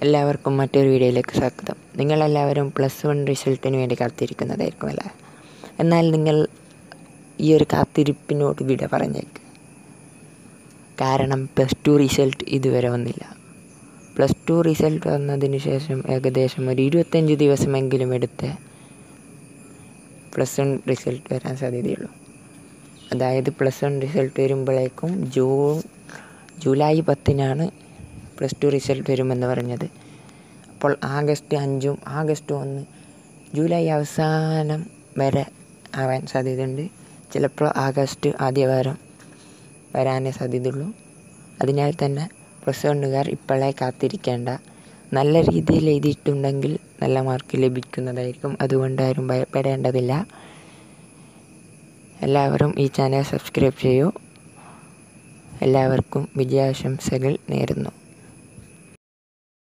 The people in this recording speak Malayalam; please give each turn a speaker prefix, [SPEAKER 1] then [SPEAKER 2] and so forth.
[SPEAKER 1] എല്ലാവർക്കും മറ്റൊരു വീഡിയോയിലേക്ക് സ്വാഗതം നിങ്ങളെല്ലാവരും പ്ലസ് വൺ റിസൾട്ടിന് വേണ്ടി കാത്തിരിക്കുന്നതായിരിക്കുമല്ലേ എന്നാൽ നിങ്ങൾ ഈ ഒരു കാത്തിരിപ്പിനോട് വിട പറഞ്ഞേക്ക് കാരണം പ്ലസ് ടു റിസൾട്ട് ഇതുവരെ വന്നില്ല പ്ലസ് ടു റിസൾട്ട് വന്നതിന് ശേഷം ഏകദേശം ഒരു ഇരുപത്തഞ്ച് ദിവസമെങ്കിലും എടുത്ത് പ്ലസ് വൺ റിസൾട്ട് വരാൻ സാധ്യതയുള്ളൂ അതായത് പ്ലസ് വൺ റിസൾട്ട് വരുമ്പോഴേക്കും ജൂൺ ജൂലൈ പത്തിനാണ് പ്ലസ് ടു റിസൾട്ട് വരുമെന്ന് പറഞ്ഞത് അപ്പോൾ ആഗസ്റ്റ് അഞ്ചും ആഗസ്റ്റ് ഒന്ന് ജൂലൈ അവസാനം വരെ ആവാൻ സാധ്യതയുണ്ട് ചിലപ്പോൾ ആഗസ്റ്റ് ആദ്യവാരം വരാനേ സാധ്യതയുള്ളൂ അതിനാൽ തന്നെ പ്ലസ് വണ്ണുകാർ ഇപ്പോഴേ കാത്തിരിക്കേണ്ട നല്ല രീതിയിൽ എഴുതിയിട്ടുണ്ടെങ്കിൽ നല്ല മാർക്ക് ലഭിക്കുന്നതായിരിക്കും അതുകൊണ്ട് ആരും ഭയപ്പെടേണ്ടതില്ല എല്ലാവരും ഈ ചാനൽ സബ്സ്ക്രൈബ് ചെയ്യൂ എല്ലാവർക്കും വിജയാശംസകൾ നേരുന്നു